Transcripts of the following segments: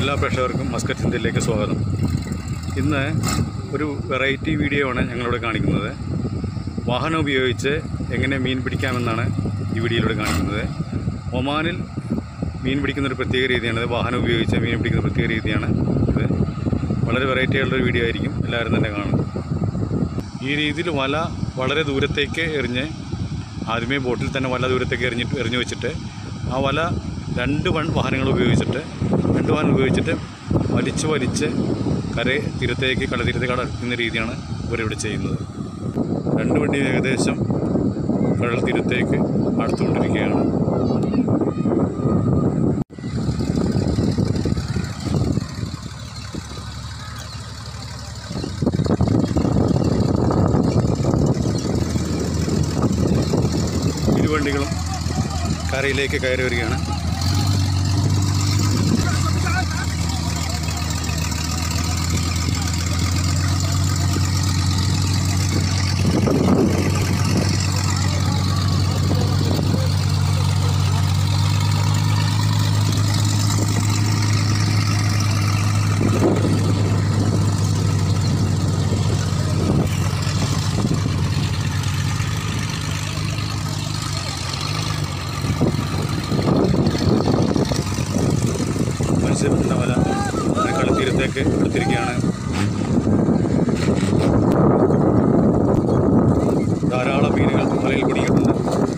എല്ലാ പ്രേക്ഷകർക്കും മസ്കറ്റ് ചിന്തയിലേക്ക് സ്വാഗതം ഇന്ന് ഒരു വെറൈറ്റി വീഡിയോ ആണ് ഞങ്ങളിവിടെ കാണിക്കുന്നത് വാഹനം ഉപയോഗിച്ച് എങ്ങനെ മീൻ പിടിക്കാമെന്നാണ് ഈ വീഡിയോയിലൂടെ കാണിക്കുന്നത് ഒമാനിൽ മീൻ പിടിക്കുന്ന ഒരു പ്രത്യേക രീതിയാണ് ഇത് വാഹനം ഉപയോഗിച്ച് മീൻ പിടിക്കുന്ന പ്രത്യേക രീതിയാണ് ഇത് വളരെ വെറൈറ്റി ആയിട്ടുള്ള വീഡിയോ ആയിരിക്കും എല്ലാവരും തന്നെ കാണും ഈ രീതിയിൽ വല വളരെ ദൂരത്തേക്ക് എറിഞ്ഞ് ആദ്യമേ ബോട്ടിൽ തന്നെ വല ദൂരത്തേക്ക് എറിഞ്ഞിട്ട് എറിഞ്ഞു വെച്ചിട്ട് ആ വല രണ്ട് വൺ വാഹനങ്ങൾ ഉപയോഗിച്ചിട്ട് രണ്ട് വാഹനം ഉപയോഗിച്ചിട്ട് വലിച്ച് വലിച്ച് കര തീരത്തേക്ക് കടതീരത്തേക്ക് കടക്കുന്ന രീതിയാണ് ഇവരിവിടെ ചെയ്യുന്നത് രണ്ട് വണ്ടിയും ഏകദേശം കടൽ തീരത്തേക്ക് അടുത്തുകൊണ്ടിരിക്കുകയാണ് ഇരുവണ്ടികളും കരയിലേക്ക് കയറി വരികയാണ് മത്സ്യബന്ധന വല കടൽത്തീരത്തേക്ക് എടുത്തിരിക്കുകയാണ് ധാരാളം മീനുകൾ വലയിൽ കുടുങ്ങിയിട്ടുണ്ട്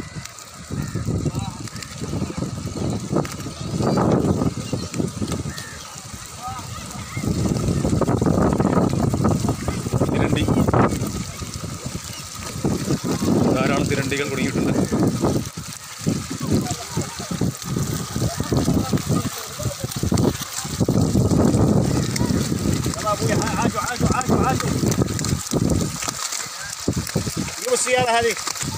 തിരണ്ടി ധാരാളം തിരണ്ടികൾ കുടുങ്ങിയിട്ടുണ്ട് يلا ابوي عاشوا عاشوا عاشوا عاشوا جيبوا السيارة هذه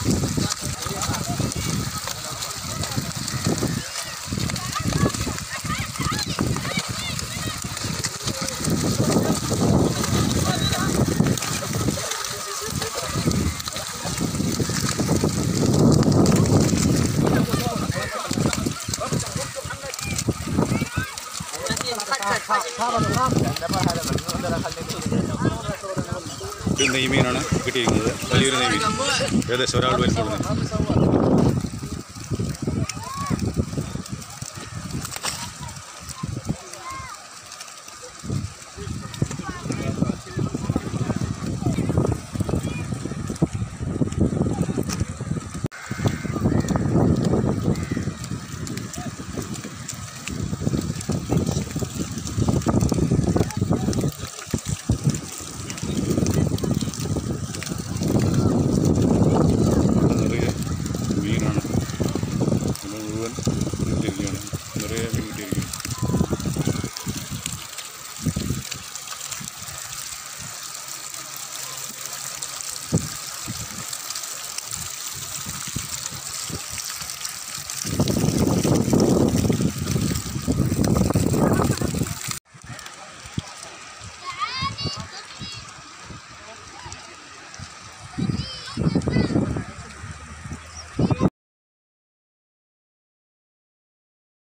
ഒരു നെയ്മീനാണ് കിട്ടിയിരിക്കുന്നത് വലിയൊരു നെയ്മീൻ ഏകദേശം ഒരാൾ വലിപ്പമുള്ളത് നിറയെ മീനാണ് ഇത് മുഴുവൻ ഇട്ടിരിക്കുകയാണ് നിറയെ